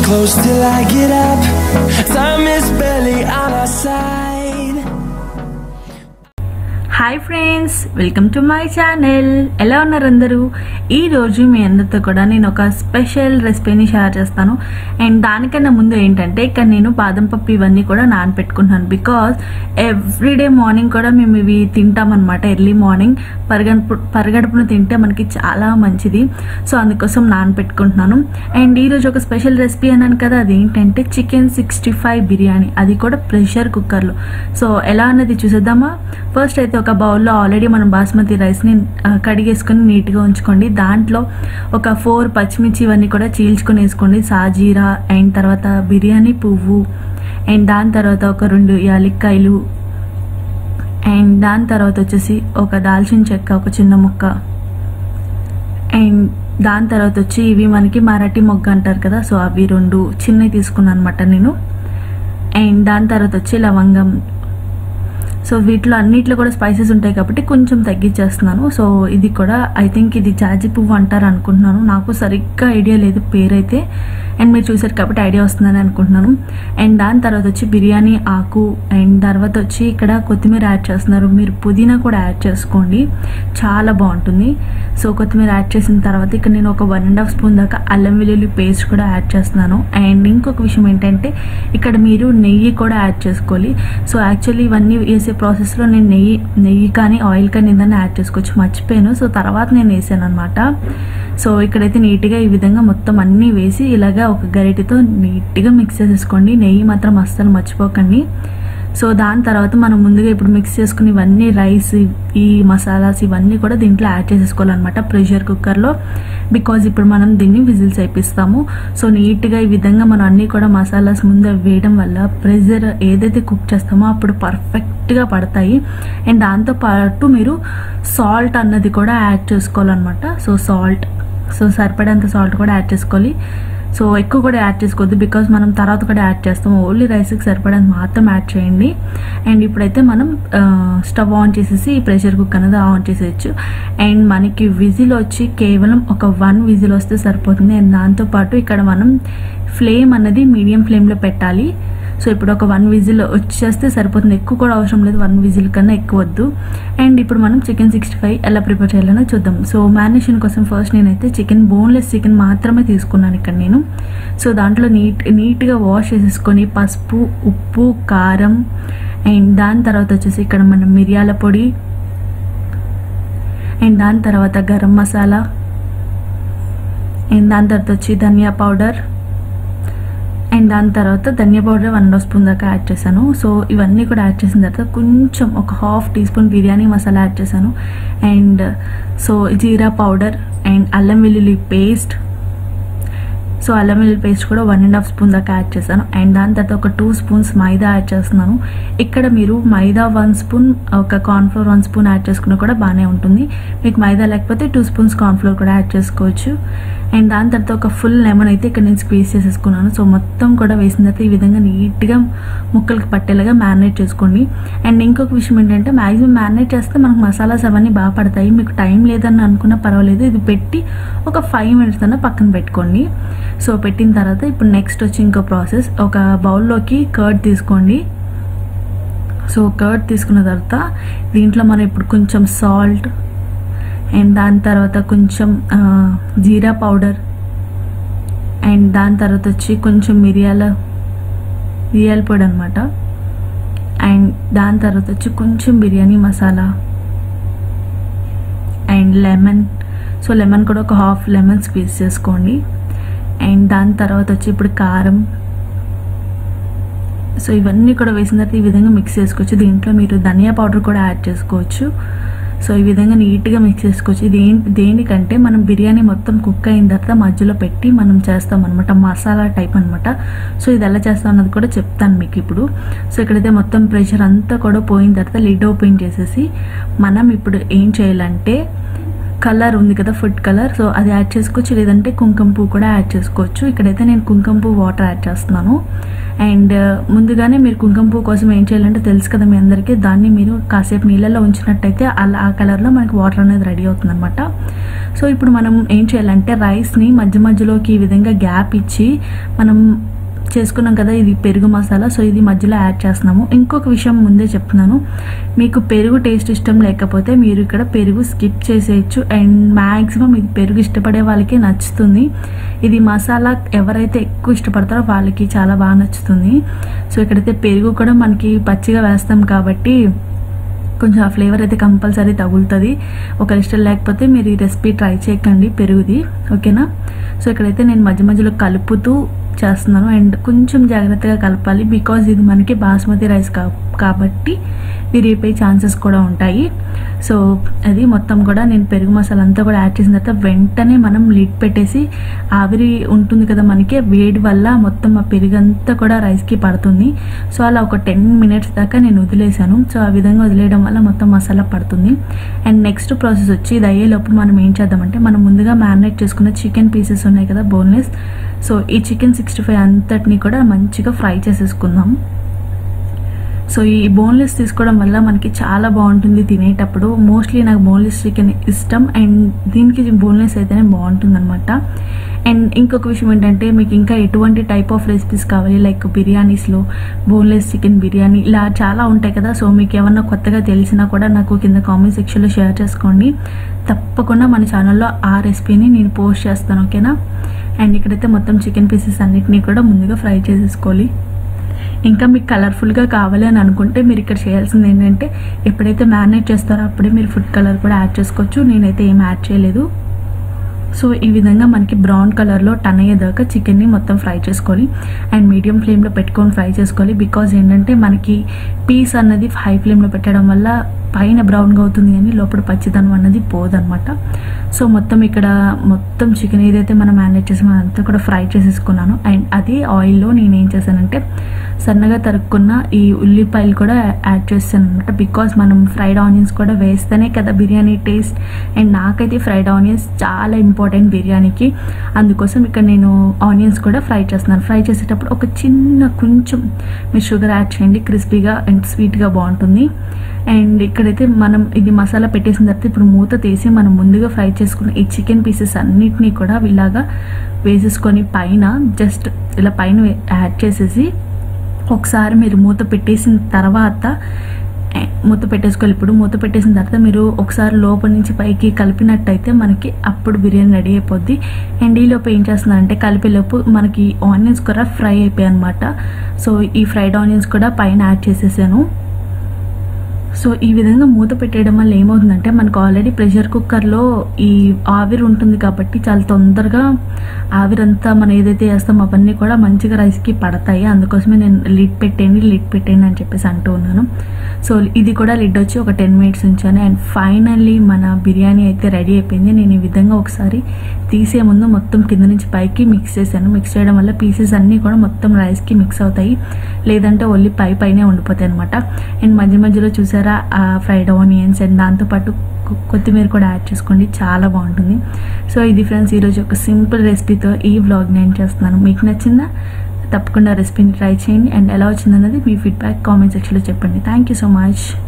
close till I get up. Time is barely on our side. Hi friends welcome to my channel ఎలా ఉన్నారు అందరూ ఈ రోజు మీ అందరితో కూడా నేను ఒక స్పెషల్ రెసిపీని షేర్ చేస్తాను అండ్ దానికన్నా ముందు ఏంటంటే ఇక్కడ నేను బాదం పప్పు ఇవన్నీ కూడా నానపెట్టుకుంటున్నాను బికాస్ ఎవ్రీడే మార్నింగ్ కూడా మేము ఇవి తింటామన్నమాట ఎర్లీ మార్నింగ్ పరగడుపు పరగడుపున తింటే మనకి చాలా మంచిది సో అందుకోసం నానపెట్టుకుంటున్నాను అండ్ ఈరోజు ఒక స్పెషల్ రెసిపీ అన్నాను కదా అది ఏంటంటే చికెన్ సిక్స్టీ ఫైవ్ బిర్యానీ అది కూడా ప్రెషర్ కుక్కర్లో సో ఎలా అన్నది చూసేద్దామా ఫస్ట్ అయితే ఒక బౌల్లో ఆల్రెడీ మనం బాస్మతి రైస్ని ఆ, కడిగేసుకొని నీట్గా ఉంచుకోండి దాంట్లో ఒక ఫోర్ పచ్చిమిర్చి ఇవన్నీ కూడా చీల్చుకొని వేసుకోండి సాజీరా అండ్ తర్వాత బిర్యానీ పువ్వు అండ్ దాని తర్వాత ఒక రెండు యాలక్కాయలు అండ్ దాని తర్వాత వచ్చేసి ఒక దాల్చిన చెక్క ఒక చిన్న ముక్క అండ్ దాని తర్వాత వచ్చి ఇవి మనకి మరాఠీ మొగ్గ అంటారు కదా సో అవి రెండు చిన్నవి తీసుకున్నాను అనమాట నేను అండ్ దాని తర్వాత వచ్చి లవంగం సో వీటిలో అన్నిట్లో కూడా స్పైసెస్ ఉంటాయి కాబట్టి కొంచెం తగ్గించేస్తున్నాను సో ఇది కూడా ఐ థింక్ ఇది జాజి పువ్వు అంటారు అనుకుంటున్నాను నాకు సరిగ్గా ఐడియా లేదు పేరైతే అండ్ మీరు చూసారు కాబట్టి ఐడియా వస్తుందని అనుకుంటున్నాను అండ్ దాని తర్వాత వచ్చి బిర్యానీ ఆకు అండ్ తర్వాత వచ్చి ఇక్కడ కొత్తిమీర యాడ్ చేస్తున్నారు మీరు పుదీనా కూడా యాడ్ చేసుకోండి చాలా బాగుంటుంది సో కొత్తిమీర యాడ్ చేసిన తర్వాత ఇక్కడ నేను ఒక వన్ అండ్ హాఫ్ స్పూన్ దాకా అల్లం వెల్లుల్లి పేస్ట్ కూడా యాడ్ చేస్తున్నాను అండ్ ఇంకొక విషయం ఏంటంటే ఇక్కడ మీరు నెయ్యి కూడా యాడ్ చేసుకోవాలి సో యాక్చువల్లీ ఇవన్నీ వేసే ప్రాసెస్లో నేను నెయ్యి నెయ్యి కానీ ఆయిల్ కానీ ఏదైనా యాడ్ చేసుకోవచ్చు మర్చిపోయాను సో తర్వాత నేను వేసాను అనమాట సో ఇక్కడైతే నీట్గా ఈ విధంగా మొత్తం అన్నీ వేసి ఇలాగా ఒక గరిటెతో నీట్గా మిక్స్ చేసేసుకోండి నెయ్యి మాత్రం అస్సలు మర్చిపోకండి సో దాని తర్వాత మనం ముందుగా ఇప్పుడు మిక్స్ చేసుకుని ఇవన్నీ రైస్ ఈ మసాలాస్ ఇవన్నీ కూడా దీంట్లో యాడ్ చేసేసుకోవాలన్నమాట ప్రెషర్ కుక్కర్లో బికాజ్ ఇప్పుడు మనం దీన్ని విజిల్స్ అయిపిస్తాము సో నీట్గా ఈ విధంగా మనం అన్నీ కూడా మసాలాస్ ముందు వేయడం వల్ల ప్రెషర్ ఏదైతే కుక్ చేస్తామో అప్పుడు పర్ఫెక్ట్గా పడతాయి అండ్ దాంతో పాటు మీరు సాల్ట్ అన్నది కూడా యాడ్ చేసుకోవాలన్నమాట సో సాల్ట్ సో సరిపడేంత సాల్ట్ కూడా యాడ్ చేసుకోవాలి సో ఎక్కువ కూడా యాడ్ చేసుకోవద్దు బికాజ్ మనం తర్వాత కూడా యాడ్ చేస్తాం ఓన్లీ రైస్కి సరిపడేంత మాత్రం యాడ్ చేయండి అండ్ ఇప్పుడైతే మనం ఆ, స్టవ్ ఆన్ చేసేసి ఈ ప్రెషర్ కుక్ అనేది ఆన్ చేసేయచ్చు అండ్ మనకి విజిల్ వచ్చి కేవలం ఒక వన్ విజిల్ వస్తే సరిపోతుంది అండ్ దాంతోపాటు ఇక్కడ మనం ఫ్లేమ్ అన్నది మీడియం ఫ్లేమ్లో పెట్టాలి సో ఇప్పుడు ఒక వన్ విజిల్ వచ్చేస్తే సరిపోతుంది ఎక్కువ కూడా అవసరం లేదు వన్ విజిల్ కన్నా ఎక్కువ వద్దు అండ్ ఇప్పుడు మనం చికెన్ సిక్స్టీ ఫైవ్ ఎలా ప్రిపేర్ చేయాలనో చూద్దాం సో మ్యారినేషన్ కోసం ఫస్ట్ నేనైతే చికెన్ బోన్లెస్ చికెన్ మాత్రమే తీసుకున్నాను ఇక్కడ నేను సో దాంట్లో నీట్ నీట్గా వాష్ చేసేసుకొని పసుపు ఉప్పు కారం అండ్ దాని తర్వాత వచ్చేసి ఇక్కడ మనం మిరియాల పొడి అండ్ దాని తర్వాత గరం మసాలా అండ్ దాని తర్వాత వచ్చి ధనియా పౌడర్ అండ్ దాని తర్వాత ధనియా పౌడర్ వన్ అండ్ స్పూన్ దాకా యాడ్ చేశాను సో ఇవన్నీ కూడా యాడ్ చేసిన తర్వాత కొంచెం ఒక half teaspoon biryani masala add చేశాను అండ్ సో జీరా పౌడర్ అండ్ అల్లం వెల్లుల్లి పేస్ట్ సో అల్లం వెల్లుల్లి పేస్ట్ కూడా వన్ అండ్ హాఫ్ స్పూన్ దాకా యాడ్ చేశాను అండ్ దాని తర్వాత ఒక టూ స్పూన్స్ మైదా యాడ్ చేస్తున్నాను ఇక్కడ మీరు మైదా వన్ స్పూన్ ఒక కార్న్ఫ్లోర్ వన్ స్పూన్ యాడ్ చేసుకున్నా కూడా బాగానే ఉంటుంది మీకు మైదా లేకపోతే టూ స్పూన్స్ కార్న్ఫ్లోర్ కూడా యాడ్ చేసుకోవచ్చు అండ్ దాని తర్వాత ఒక ఫుల్ లెమన్ అయితే ఇక్కడ నేను స్క్వీజ్ చేసేసుకున్నాను సో మొత్తం కూడా వేసిన తర్వాత ఈ విధంగా నీట్గా ముక్కలకి పట్టేలాగా మ్యారినేట్ చేసుకోండి అండ్ ఇంకొక విషయం ఏంటంటే మ్యాక్సిమం మ్యారినేట్ చేస్తే మనకు మసాలాస్ అవన్నీ బాగా పడతాయి మీకు టైం లేదని అనుకున్నా పర్వాలేదు ఇది పెట్టి ఒక ఫైవ్ మినిట్స్ అన్న పక్కన పెట్టుకోండి సో పెట్టిన తర్వాత ఇప్పుడు నెక్స్ట్ వచ్చి ఇంకో ప్రాసెస్ ఒక బౌల్లోకి కర్డ్ తీసుకోండి సో కర్డ్ తీసుకున్న తర్వాత దీంట్లో మనం ఇప్పుడు కొంచెం సాల్ట్ అండ్ దాని తర్వాత కొంచెం ఆ, జీరా పౌడర్ అండ్ దాని తర్వాత వచ్చి కొంచెం మిరియాల మిరియాల పొడి అనమాట అండ్ దాని తర్వాత వచ్చి కొంచెం biryani masala and lemon so lemon కూడా ఒక హాఫ్ లెమన్ స్క్వీజ్ చేసుకోండి అండ్ దాని తర్వాత వచ్చి ఇప్పుడు కారం సో ఇవన్నీ కూడా వేసిన తర్వాత ఈ విధంగా మిక్స్ చేసుకోవచ్చు దీంట్లో మీరు ధనియా పౌడర్ కూడా యాడ్ చేసుకోవచ్చు సో ఈ విధంగా నీట్గా మిక్స్ చేసుకోవచ్చు ఇది ఏంటి దేనికంటే మనం బిర్యానీ మొత్తం కుక్ అయిన తర్వాత మధ్యలో పెట్టి మనం చేస్తాం అనమాట మసాలా టైప్ అనమాట సో ఇది ఎలా చేస్తాం అన్నది కూడా చెప్తాను మీకు ఇప్పుడు సో ఇక్కడైతే మొత్తం ప్రెషర్ అంతా కూడా పోయిన తర్వాత లిడ్ ఓపెన్ చేసేసి మనం ఇప్పుడు ఏం చేయాలంటే కలర్ ఉంది కదా ఫుడ్ కలర్ సో అది యాడ్ చేసుకోవచ్చు లేదంటే కుంకుమ పువ్వు కూడా యాడ్ చేసుకోవచ్చు ఇక్కడైతే నేను కుంకుమ పువ్వు వాటర్ యాడ్ చేస్తున్నాను అండ్ ముందుగానే మీరు కుంకుమ పువ్వు కోసం ఏం చేయాలంటే తెలుసు కదా మీ అందరికీ దాన్ని మీరు కాసేపు నీళ్ళలో ఉంచినట్టయితే అలా ఆ కలర్లో మనకి వాటర్ అనేది రెడీ అవుతుంది అనమాట సో ఇప్పుడు మనం ఏం చేయాలంటే రైస్ని మధ్య మధ్యలోకి ఈ విధంగా గ్యాప్ ఇచ్చి మనం చేసుకున్నాం కదా ఇది పెరుగు మసాలా సో ఇది మధ్యలో యాడ్ చేస్తున్నాము ఇంకొక విషయం ముందే చెప్తున్నాను మీకు పెరుగు టేస్ట్ ఇష్టం లేకపోతే మీరు ఇక్కడ పెరుగు స్కిప్ చేసేయచ్చు అండ్ మ్యాక్సిమం ఇది పెరుగు ఇష్టపడే వాళ్ళకి నచ్చుతుంది ఇది మసాలా ఎవరైతే ఎక్కువ ఇష్టపడతారో వాళ్ళకి చాలా బాగా నచ్చుతుంది సో ఇక్కడైతే పెరుగు కూడా మనకి పచ్చిగా వేస్తాం కాబట్టి కొంచెం ఆ ఫ్లేవర్ అయితే కంపల్సరీ తగులుతుంది ఒక ఇష్టం లేకపోతే మీరు ఈ రెసిపీ ట్రై చేయకండి పెరుగుది ఓకేనా సో ఇక్కడైతే నేను మధ్య మధ్యలో కలుపుతూ చేస్తున్నాను అండ్ కొంచెం జాగ్రత్తగా కలపాలి బికాజ్ ఇది మనకి బాస్మతి రైస్ కా కాబట్టి విరిగిపోయే ఛాన్సెస్ కూడా ఉంటాయి సో అది మొత్తం కూడా నేను పెరుగు మసాలా అంతా కూడా యాడ్ చేసిన తర్వాత వెంటనే మనం లిడ్ పెట్టేసి ఆవిరి ఉంటుంది కదా మనకి వేడి వల్ల మొత్తం ఆ పెరుగు అంతా కూడా రైస్కి పడుతుంది సో అలా ఒక టెన్ మినిట్స్ దాకా నేను వదిలేసాను సో ఆ విధంగా వదిలేయడం వల్ల మొత్తం మసాలా పడుతుంది అండ్ నెక్స్ట్ ప్రాసెస్ వచ్చి ఇది అయ్యేలోపు మనం ఏం చేద్దామంటే మనం ముందుగా మ్యారినేట్ చేసుకున్న చికెన్ పీసెస్ ఉన్నాయి కదా బోన్లెస్ సో ఈ చికెన్ సిక్స్టీ ఫైవ్ అంతటిని కూడా మంచిగా ఫ్రై చేసేసుకుందాం సో ఈ బోన్లెస్ తీసుకోవడం వల్ల మనకి చాలా బాగుంటుంది తినేటప్పుడు మోస్ట్లీ నాకు బోన్లెస్ చికెన్ ఇష్టం అండ్ దీనికి బోన్లెస్ అయితేనే బాగుంటుంది అనమాట అండ్ ఇంకొక విషయం ఏంటంటే మీకు ఇంకా ఎటువంటి టైప్ ఆఫ్ రెసిపీస్ కావాలి లైక్ బిర్యానీస్లో బోన్లెస్ చికెన్ బిర్యానీ ఇలా చాలా ఉంటాయి కదా సో మీకు ఏమన్నా కొత్తగా తెలిసినా కూడా నాకు కింద కామెంట్ సెక్షన్లో షేర్ చేసుకోండి తప్పకుండా మన ఛానల్లో ఆ రెసిపీని నేను పోస్ట్ చేస్తాను ఓకేనా అండ్ ఇక్కడైతే మొత్తం చికెన్ పీసెస్ అన్నిటినీ కూడా ముందుగా ఫ్రై చేసేసుకోవాలి ఇంకా మీకు కలర్ఫుల్గా కావాలి అని అనుకుంటే మీరు ఇక్కడ చేయాల్సింది ఏంటంటే ఎప్పుడైతే మ్యారినేట్ చేస్తారో అప్పుడే మీరు ఫుడ్ కలర్ కూడా యాడ్ చేసుకోవచ్చు నేనైతే ఏం యాడ్ చేయలేదు సో ఈ విధంగా మనకి బ్రౌన్ కలర్లో టన్ అయ్యేదాకా చికెన్ని మొత్తం ఫ్రై చేసుకోవాలి అండ్ మీడియం ఫ్లేమ్లో పెట్టుకొని ఫ్రై చేసుకోవాలి బికాజ్ ఏంటంటే మనకి పీస్ అన్నది హై ఫ్లేమ్లో పెట్టడం వల్ల పైన బ్రౌన్గా అవుతుంది కానీ లోపల పచ్చిదనం అన్నది పోదనమాట సో మొత్తం ఇక్కడ మొత్తం చికెన్ ఏదైతే మనం మ్యారినేట్ చేసామో అదంతా కూడా ఫ్రై చేసేసుకున్నాను అండ్ అదే ఆయిల్లో నేను ఏం చేశానంటే సన్నగా తరుక్కున్న ఈ ఉల్లిపాయలు కూడా యాడ్ చేస్తాను అనమాట బికాజ్ మనం ఫ్రైడ్ ఆనియన్స్ కూడా వేస్తేనే కదా బిర్యానీ టేస్ట్ అండ్ నాకైతే ఫ్రైడ్ ఆనియన్స్ చాలా ఇంపార్టెంట్ బిర్యానీకి అందుకోసం ఇక్కడ నేను ఆనియన్స్ కూడా ఫ్రై చేస్తున్నాను ఫ్రై చేసేటప్పుడు ఒక చిన్న కొంచెం మీరు షుగర్ యాడ్ చేయండి క్రిస్పీగా అండ్ స్వీట్గా బాగుంటుంది అండ్ ఇక్కడైతే మనం ఇది మసాలా పెట్టేసిన తర్వాత ఇప్పుడు మూత తీసి మనం ముందుగా ఫ్రై చేసుకున్న ఈ చికెన్ పీసెస్ అన్నిటినీ కూడా ఇలాగా వేసేసుకొని పైన జస్ట్ ఇలా పైన యాడ్ చేసేసి ఒకసారి మీరు మూత పెట్టేసిన తర్వాత ఏ, మూత పెట్టేసుకోవాలి ఇప్పుడు మూత పెట్టేసిన తర్వాత మీరు ఒకసారి లోపల నుంచి పైకి కలిపినట్టయితే మనకి అప్పుడు బిర్యానీ రెడీ అయిపోద్ది అండ్ ఈలోపు ఏం చేస్తున్నారంటే కలిపేలోపు మనకి ఆనియన్స్ కూడా ఫ్రై అయిపోయాయి అనమాట సో ఈ ఫ్రైడ్ ఆనియన్స్ కూడా పైన యాడ్ చేసేసాను సో ఈ విధంగా మూత పెట్టేయడం వల్ల ఏమవుతుందంటే మనకు ఆల్రెడీ ప్రెషర్ కుక్కర్లో ఈ ఆవిరి ఉంటుంది కాబట్టి చాలా తొందరగా ఆవిరంతా మనం ఏదైతే వేస్తామో అవన్నీ కూడా మంచిగా రైస్కి పడతాయి అందుకోసమే నేను లిడ్ పెట్టేయండి లిడ్ పెట్టేయండి అని చెప్పేసి అంటూ ఉన్నాను సో ఇది కూడా లిడ్ వచ్చి ఒక టెన్ మినిట్స్ ఉంచాను అండ్ ఫైనల్లీ మన బిర్యానీ అయితే రెడీ అయిపోయింది నేను ఈ విధంగా ఒకసారి తీసే ముందు మొత్తం కింద నుంచి పైకి మిక్స్ చేశాను మిక్స్ చేయడం వల్ల పీసెస్ అన్నీ కూడా మొత్తం రైస్కి మిక్స్ అవుతాయి లేదంటే ఓన్లీ పై పైనే ఉండిపోతాయి అనమాట అండ్ మధ్య మధ్యలో చూసారా ఆ ఫ్రైడ్ ఆనియన్స్ అండ్ దాంతోపాటు కొ- కొత్తిమీర కూడా యాడ్ చేసుకోండి చాలా బాగుంటుంది సో ఇది ఫ్రెండ్స్ ఈరోజు ఒక సింపుల్ రెసిపీతో ఈ వ్లాగ్ నేను చేస్తున్నాను మీకు నచ్చిందా తప్పకుండా రెసిపీని ట్రై చేయండి అండ్ ఎలా వచ్చిందన్నది మీ ఫీడ్బ్యాక్ కామెంట్ సెక్షన్లో చెప్పండి థ్యాంక్ యూ సో మచ్